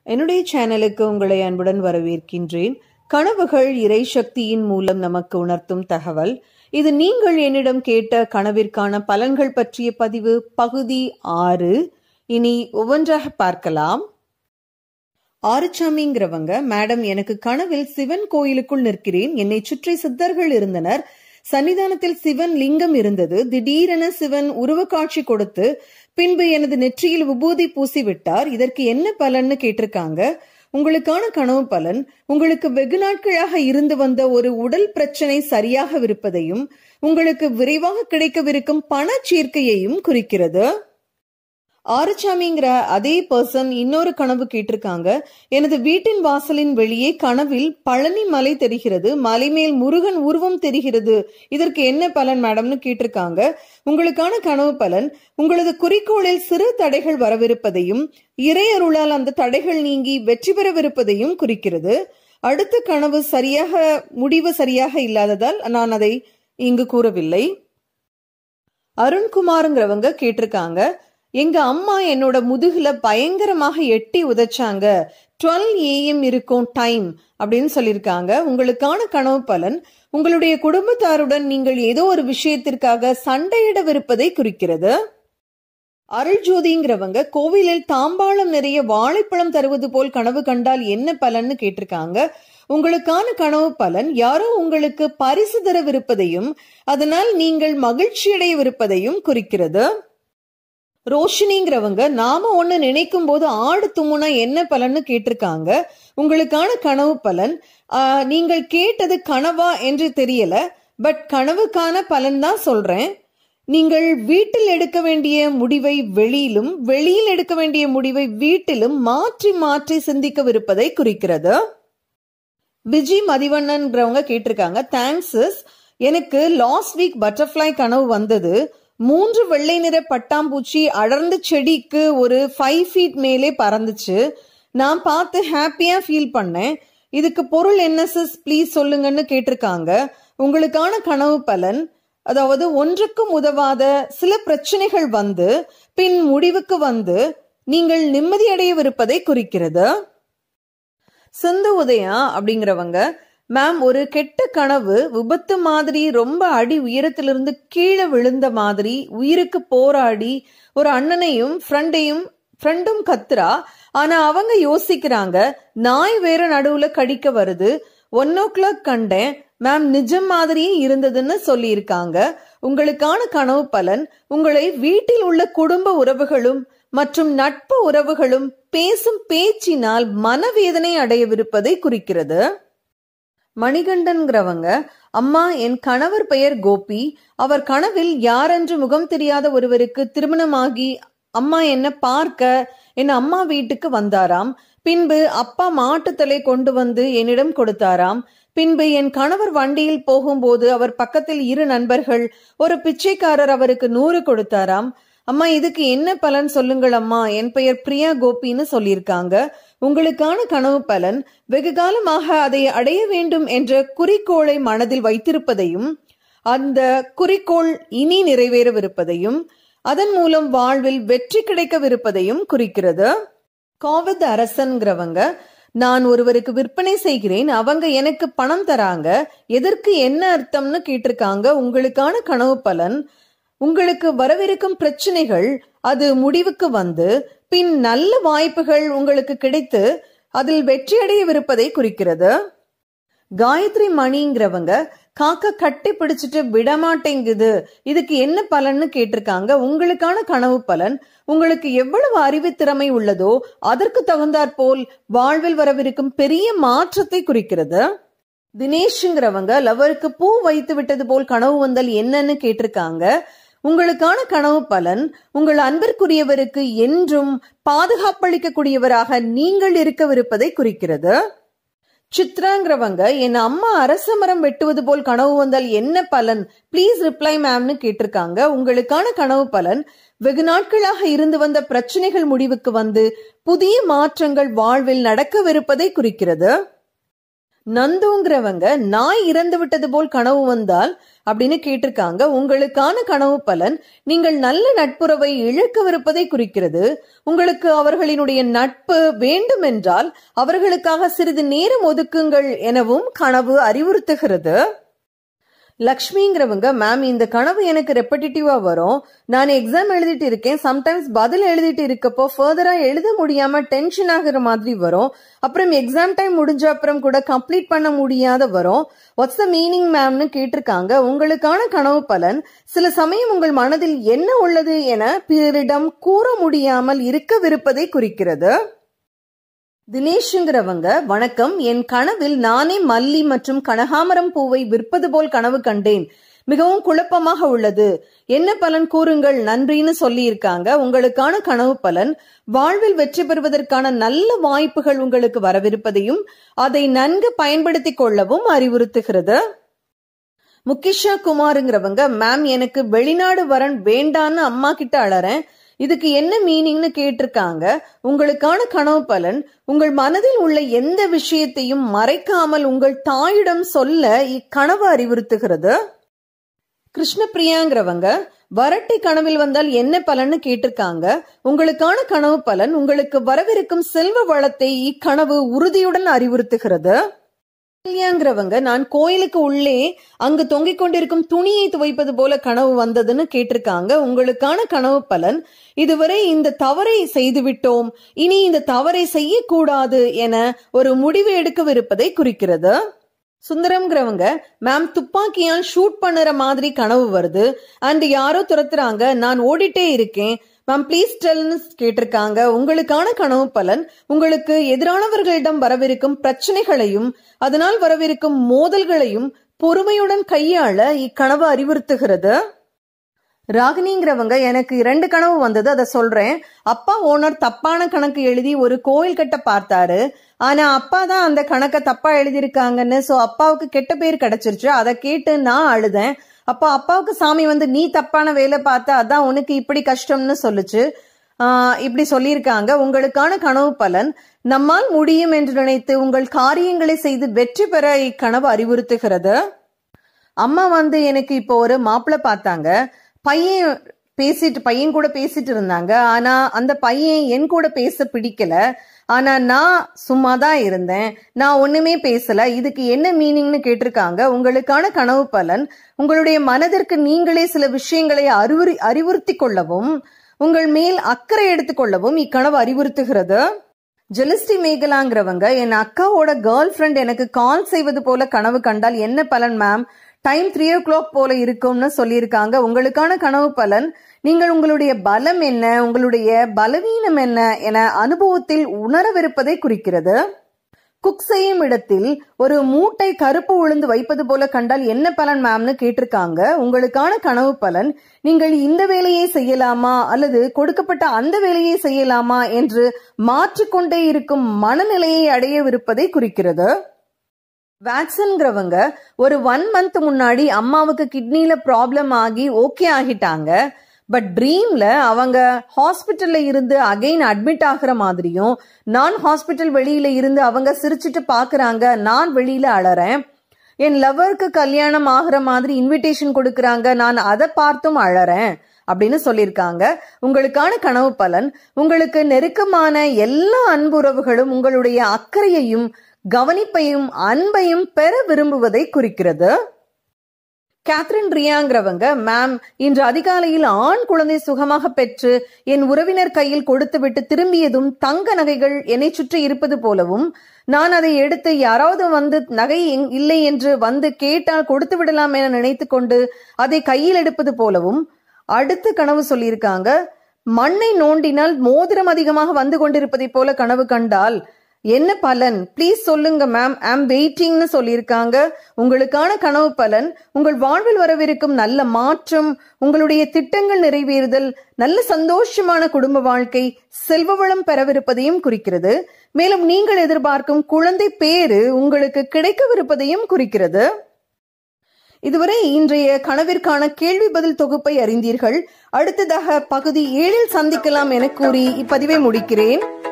என்னுடைய சேனலுக்கு உங்களை அன்புடன் வரவேற்கின்றேன் கனவுகள் இறை சக்தியின் மூலம் நமக்கு உணர்த்தும் தகவல் இது நீங்கள் என்னிடம் கேட்ட கனவிற்கான பலன்கள் பற்றிய பதிவு பகுதி ஆறு இனி ஒவ்வொன்றாக பார்க்கலாம் ஆறுச்சாமிங்கிறவங்க மேடம் எனக்கு கனவில் சிவன் கோயிலுக்குள் நிற்கிறேன் என்னை சுற்றி சித்தர்கள் இருந்தனர் சன்னிதானத்தில் சிவன் லிங்கம் இருந்தது திடீரென சிவன் உருவக்காட்சி கொடுத்து பின்பு எனது நெற்றியில் விபூதி பூசி விட்டார் இதற்கு என்ன பலன்னு கேட்டிருக்காங்க உங்களுக்கான கனவு பலன் உங்களுக்கு வெகு நாட்களாக இருந்து வந்த ஒரு உடல் பிரச்சனை சரியாகவிருப்பதையும் உங்களுக்கு விரைவாக கிடைக்கவிருக்கும் பண சேர்க்கையையும் குறிக்கிறது ஆறுச்சாமிங்கிற அதே பர்சன் இன்னொரு கனவு கேட்டிருக்காங்க எனது வீட்டின் வாசலின் வெளியே கனவில் பழனி மலை தெரிகிறது மலை மேல் முருகன் உருவம் தெரிகிறது இதற்கு என்ன பலன் மேடம்னு கேட்டிருக்காங்க உங்களுக்கான கனவு பலன் உங்களது குறிக்கோளில் சிறு தடைகள் வரவிருப்பதையும் இறையருளால் அந்த தடைகள் நீங்கி வெற்றி பெறவிருப்பதையும் குறிக்கிறது அடுத்த கனவு சரியாக முடிவு சரியாக இல்லாததால் நான் அதை இங்கு கூறவில்லை அருண்குமாருங்கிறவங்க கேட்டிருக்காங்க எங்க அம்மா என்னோட முதுகுல பயங்கரமாக எட்டி உதைச்சாங்க டுவெல் ஏஎம் இருக்கும் டைம் அப்படின்னு சொல்லியிருக்காங்க உங்களுக்கான கனவு பலன் உங்களுடைய குடும்பத்தாருடன் நீங்கள் ஏதோ ஒரு விஷயத்திற்காக சண்டையிடவிருப்பதை குறிக்கிறது அருள் ஜோதிங்கிறவங்க கோவிலில் தாம்பாளம் நிறைய வாழைப்பழம் தருவது போல் கனவு கண்டால் என்ன பலன்னு கேட்டிருக்காங்க உங்களுக்கான கனவு பலன் யாரோ உங்களுக்கு பரிசு தரவிருப்பதையும் அதனால் நீங்கள் மகிழ்ச்சி அடையவிருப்பதையும் குறிக்கிறது ரோஷினிங்கிறவங்க நாம ஒண்ணு நினைக்கும் போது ஆடு தும்முனா என்ன பலன்னு கேட்டிருக்காங்க உங்களுக்கான கனவு பலன் நீங்கள் கேட்டது கனவா என்று தெரியல பட் கனவுக்கான பலன் தான் சொல்றேன் நீங்கள் வீட்டில் எடுக்க வேண்டிய முடிவை வெளியிலும் வெளியில் எடுக்க வேண்டிய முடிவை வீட்டிலும் மாற்றி மாற்றி சிந்திக்கவிருப்பதை குறிக்கிறது விஜி மதிவண்ணன்கிறவங்க கேட்டிருக்காங்க தேங்க்ஸ் எனக்கு லாஸ்ட் வீக் பட்டர்ஃப்ளை கனவு வந்தது மூன்று வெள்ளை நிற பட்டாம்பூச்சி அடர்ந்த செடிக்கு ஒரு ஃபைவ் ஃபீட் மேலே பறந்துச்சு நான் பார்த்து ஹாப்பியா ஃபீல் பண்ணேன் இதுக்கு பொருள் என்ன சிஸ் ப்ளீஸ் சொல்லுங்கன்னு கேட்டிருக்காங்க உங்களுக்கான கனவு பலன் அதாவது ஒன்றுக்கும் உதவாத சில பிரச்சனைகள் வந்து பின் முடிவுக்கு வந்து நீங்கள் நிம்மதியடையவிருப்பதை குறிக்கிறது சிந்து உதயா அப்படிங்கிறவங்க மேம் ஒரு கெட்ட கனவு விபத்து மாதிரி ரொம்ப அடி உயரத்திலிருந்து கீழே விழுந்த மாதிரி உயிருக்கு போராடி ஒரு அண்ணனையும் ஃப்ரெண்டையும் ஃப்ரெண்டும் கத்துறா ஆனா அவங்க யோசிக்கிறாங்க நாய் வேற நடுவுல கடிக்க வருது ஒன் ஓ கிளாக் கண்டேன் மேம் நிஜம் மாதிரியே இருந்ததுன்னு சொல்லியிருக்காங்க உங்களுக்கான கனவு பலன் உங்களை வீட்டில் உள்ள குடும்ப உறவுகளும் மற்றும் நட்பு உறவுகளும் பேசும் பேச்சினால் மனவேதனை அடையவிருப்பதை குறிக்கிறது மணிகண்டன்கிறவங்க அம்மா என் கணவர் பெயர் கோபி அவர் கனவில் யாரென்று முகம் தெரியாத ஒருவருக்கு திருமணமாகி அம்மா என்ன பார்க்க என் அம்மா வீட்டுக்கு வந்தாராம் பின்பு அப்பா மாட்டுத்தலை கொண்டு வந்து என்னிடம் கொடுத்தாராம் பின்பு என் கணவர் வண்டியில் போகும்போது அவர் பக்கத்தில் இரு நண்பர்கள் ஒரு பிச்சைக்காரர் அவருக்கு நூறு கொடுத்தாராம் அம்மா இதுக்கு என்ன பலன் சொல்லுங்கள் அம்மா என் பெயர் பிரியா கோபின்னு சொல்லியிருக்காங்க உங்களுக்கான கனவு பலன் வெகு காலமாக அதை அடைய வேண்டும் என்ற குறிக்கோளை மனதில் வைத்திருப்பதையும் அந்த குறிக்கோள் இனி நிறைவேறவிருப்பதையும் அதன் மூலம் வாழ்வில் வெற்றி கிடைக்கவிருப்பதையும் குறிக்கிறது கோவித் அரசன்கிறவங்க நான் ஒருவருக்கு விற்பனை செய்கிறேன் அவங்க எனக்கு பணம் தராங்க எதற்கு என்ன அர்த்தம்னு கேட்டிருக்காங்க உங்களுக்கான கனவு பலன் உங்களுக்கு வரவிருக்கும் பிரச்சனைகள் அது முடிவுக்கு வந்து பின் நல்ல வாய்ப்புகள் உங்களுக்கு கிடைத்து அதில் வெற்றியடையவிருப்பதை குறிக்கிறது காயத்ரி மணிங்கிறவங்க காக்கா கட்டி பிடிச்சிட்டு விடமாட்டேங்குது இதுக்கு என்ன பலன்னு கேட்டிருக்காங்க உங்களுக்கான கனவு பலன் உங்களுக்கு எவ்வளவு அறிவு திறமை உள்ளதோ அதற்கு தகுந்தாற் போல் வாழ்வில் வரவிருக்கும் பெரிய மாற்றத்தை குறிக்கிறது தினேஷ்ங்கிறவங்க லவருக்கு பூ வைத்து விட்டது போல் கனவு வந்தால் என்னன்னு கேட்டிருக்காங்க உங்களுக்கான கனவு பலன் உங்கள் அன்பிற்குரியவருக்கு என்றும் பாதுகாப்பளிக்கக்கூடியவராக நீங்கள் இருக்கவிருப்பதை குறிக்கிறது சித்ராங்கிறவங்க என் அம்மா அரச மரம் வெட்டுவது போல் கனவு வந்தால் என்ன பலன் ப்ளீஸ் ரிப்ளை மேம்னு கேட்டிருக்காங்க உங்களுக்கான கனவு பலன் வெகு நாட்களாக இருந்து வந்த பிரச்சனைகள் முடிவுக்கு வந்து புதிய மாற்றங்கள் வாழ்வில் நடக்கவிருப்பதை குறிக்கிறது நந்துங்கிறவங்க நாய் இறந்து விட்டது போல் கனவு வந்தால் அப்படின்னு கேட்டிருக்காங்க உங்களுக்கான கனவு பலன் நீங்கள் நல்ல நட்புறவை இழக்கவிருப்பதை குறிக்கிறது உங்களுக்கு அவர்களினுடைய நட்பு வேண்டும் என்றால் அவர்களுக்காக சிறிது நேரம் ஒதுக்குங்கள் எனவும் கனவு அறிவுறுத்துகிறது லக்ஷ்மிங்கிறவங்க மேம் இந்த கனவு எனக்கு ரெப்படிட்டிவா வரும் நான் எக்ஸாம் எழுதிட்டு இருக்கேன் சம்டைம்ஸ் பதில் எழுதிட்டு இருக்கப்போ ஃபர்தரா எழுத முடியாம டென்ஷன் ஆகுற மாதிரி வரும் அப்புறம் எக்ஸாம் டைம் முடிஞ்ச அப்புறம் கூட கம்ப்ளீட் பண்ண முடியாத வரும் வாட்ஸ் த மீனிங் மேம்னு கேட்டிருக்காங்க உங்களுக்கான கனவு பலன் சில சமயம் உங்கள் மனதில் என்ன உள்ளது என பிறரிடம் கூற முடியாமல் இருக்கவிருப்பதை குறிக்கிறது தினேஷுங்கிறவங்க வணக்கம் என் கனவில் நானே மல்லி மற்றும் கனகாமரம் பூவை விற்பது போல் கனவு கண்டேன் மிகவும் குழப்பமாக உள்ளது என்ன பலன் கூறுங்கள் நன்றின்னு சொல்லி இருக்காங்க உங்களுக்கான கனவு பலன் வாழ்வில் வெற்றி பெறுவதற்கான நல்ல வாய்ப்புகள் உங்களுக்கு வரவிருப்பதையும் அதை நன்கு பயன்படுத்திக் கொள்ளவும் அறிவுறுத்துகிறது முக்கிஷா குமாருங்கிறவங்க மேம் எனக்கு வெளிநாடு வரன் வேண்டான்னு அம்மா கிட்ட அழறேன் இதுக்கு என்ன மீனிங்னு கேட்டிருக்காங்க உங்களுக்கான கனவு பலன் உங்கள் மனதில் உள்ள எந்த விஷயத்தையும் மறைக்காமல் உங்கள் தாயிடம் சொல்ல இக்கனவு அறிவுறுத்துகிறது கிருஷ்ணபிரியாங்கிறவங்க வரட்டி கனவில் வந்தால் என்ன பலன்னு கேட்டிருக்காங்க உங்களுக்கான கனவு பலன் உங்களுக்கு வரவிருக்கும் செல்வ வளத்தை இக்கனவு உறுதியுடன் அறிவுறுத்துகிறது கல்யாங்கிறவங்க நான் கோயிலுக்கு உள்ளே அங்கு தொங்கிக் கொண்டிருக்கும் துணியை துவைப்பது போல கனவு வந்ததுன்னு கேட்டிருக்காங்க உங்களுக்கான கனவு பலன் இதுவரை இந்த தவறை செய்துவிட்டோம் இனி இந்த தவறை செய்யக்கூடாது என ஒரு முடிவு எடுக்கவிருப்பதை குறிக்கிறது சுந்தரம்ங்கிறவங்க மேம் துப்பாக்கியால் ஷூட் பண்ணுற மாதிரி கனவு வருது அண்ட் யாரோ துரத்துறாங்க நான் ஓடிட்டே இருக்கேன் மேம் ப்ளீஸ் டெல்னு கேட்டிருக்காங்க உங்களுக்கான கனவு பலன் உங்களுக்கு எதிரானவர்களிடம் வரவிருக்கும் பிரச்சனைகளையும் அதனால் வரவிருக்கும் மோதல்களையும் பொறுமையுடன் கையாள இக்கனவு அறிவுறுத்துகிறது ராகினிங்கிறவங்க எனக்கு இரண்டு கனவு வந்தது அதை சொல்றேன் அப்பா ஓனர் தப்பான கணக்கு எழுதி ஒரு கோயில் கட்ட பார்த்தாரு ஆனா அப்பா தான் அந்த கணக்கை தப்பா எழுதியிருக்காங்கன்னு சோ அப்பாவுக்கு கெட்ட பேர் கிடைச்சிருச்சு அதை கேட்டு நான் அழுதேன் அப்போ அப்பாவுக்கு சாமி வந்து நீ தப்பான வேலை பார்த்த அதான் உனக்கு இப்படி கஷ்டம்னு சொல்லுச்சு ஆஹ் இப்படி சொல்லியிருக்காங்க உங்களுக்கான கனவு பலன் நம்மால் முடியும் என்று நினைத்து உங்கள் காரியங்களை செய்து வெற்றி பெற இக்கனவு அறிவுறுத்துகிறது அம்மா வந்து எனக்கு இப்போ ஒரு மாப்பிள்ளை பார்த்தாங்க பையன் பேசிட்டு பையன் கூட பேசிட்டு இருந்தாங்க ஆனா அந்த பையன் என் கூட பேச பிடிக்கல ஆனா நான் சும்மா தான் இருந்தேன் நான் ஒண்ணுமே பேசல இதுக்கு என்ன மீனிங்னு கேட்டிருக்காங்க உங்களுக்கான கனவு பலன் உங்களுடைய மனதிற்கு நீங்களே சில விஷயங்களை அறிவுறு அறிவுறுத்தி கொள்ளவும் உங்கள் மேல் அக்கறை எடுத்துக்கொள்ளவும் இக்கனவு அறிவுறுத்துகிறது ஜெலிஸ்டி மேகலாங்கிறவங்க என் அக்காவோட கேர்ள் ஃப்ரெண்ட் எனக்கு கால் செய்வது போல கனவு கண்டால் என்ன பலன் ma'am time three o'clock போல இருக்கும்னு சொல்லியிருக்காங்க உங்களுக்கான கனவு பலன் நீங்கள் உங்களுடைய பலம் என்ன உங்களுடைய பலவீனம் என்ன என அனுபவத்தில் உணரவிருப்பதை குறிக்கிறது குக் செய்யும் இடத்தில் ஒரு மூட்டை கருப்பு உளுந்து வைப்பது போல கண்டால் என்ன பலன் மேம்னு கேட்டிருக்காங்க உங்களுக்கான கனவு பலன் நீங்கள் இந்த வேலையை செய்யலாமா அல்லது கொடுக்கப்பட்ட அந்த வேலையை செய்யலாமா என்று மாற்றிக்கொண்டே இருக்கும் மனநிலையை அடையவிருப்பதை குறிக்கிறது வேக்சின்கிறவங்க ஒரு ஒன் மந்த் முன்னாடி அம்மாவுக்கு கிட்னில ப்ராப்ளம் ஆகி ஓகே ஆகிட்டாங்க பட் ட்ரீம்ல அவங்க ஹாஸ்பிட்டல்ல இருந்து அகைன் அட்மிட் ஆகுற மாதிரியும் நான் ஹாஸ்பிட்டல் வெளியில இருந்து அவங்க சிரிச்சிட்டு பாக்குறாங்க நான் வெளியில அழறேன் என் லவருக்கு கல்யாணம் ஆகுற மாதிரி இன்விடேஷன் கொடுக்கறாங்க நான் அதை பார்த்தும் அழறேன் அப்படின்னு சொல்லியிருக்காங்க உங்களுக்கான கனவு பலன் உங்களுக்கு நெருக்கமான எல்லா அன்புறவுகளும் உங்களுடைய அக்கறையையும் கவனிப்பையும் அன்பையும் பெற விரும்புவதை குறிக்கிறது கேத்ரின் ரியாங்கிறவங்க மேம் இன்று அதிகாலையில் ஆண் குழந்தை சுகமாக பெற்று என் உறவினர் கையில் கொடுத்துவிட்டு திரும்பியதும் தங்க நகைகள் என்னை சுற்றி இருப்பது போலவும் நான் அதை எடுத்து யாராவது வந்து நகை எங்- இல்லை என்று வந்து கேட்டால் கொடுத்து விடலாம் என நினைத்து கொண்டு அதை கையில் எடுப்பது போலவும் அடுத்து கனவு சொல்லியிருக்காங்க மண்ணை நோண்டினால் மோதிரம் அதிகமாக வந்து கொண்டிருப்பதை போல கனவு கண்டால் என்ன பலன் ப்ளீஸ் சொல்லுங்க மேம் ஐம் வெயிட்டிங்னு சொல்லியிருக்காங்க உங்களுக்கான கனவு பலன் உங்கள் வாழ்வில் வரவிருக்கும் நல்ல மாற்றம் உங்களுடைய திட்டங்கள் நிறைவேறுதல் நல்ல சந்தோஷமான குடும்ப வாழ்க்கை செல்வ வளம் பெறவிருப்பதையும் குறிக்கிறது மேலும் நீங்கள் எதிர்பார்க்கும் குழந்தை பேரு உங்களுக்கு கிடைக்கவிருப்பதையும் குறிக்கிறது இதுவரை இன்றைய கனவிற்கான கேள்வி பதில் தொகுப்பை அறிந்தீர்கள் அடுத்ததாக பகுதி ஏழில் சந்திக்கலாம் என கூறி இப்பதிவை முடிக்கிறேன்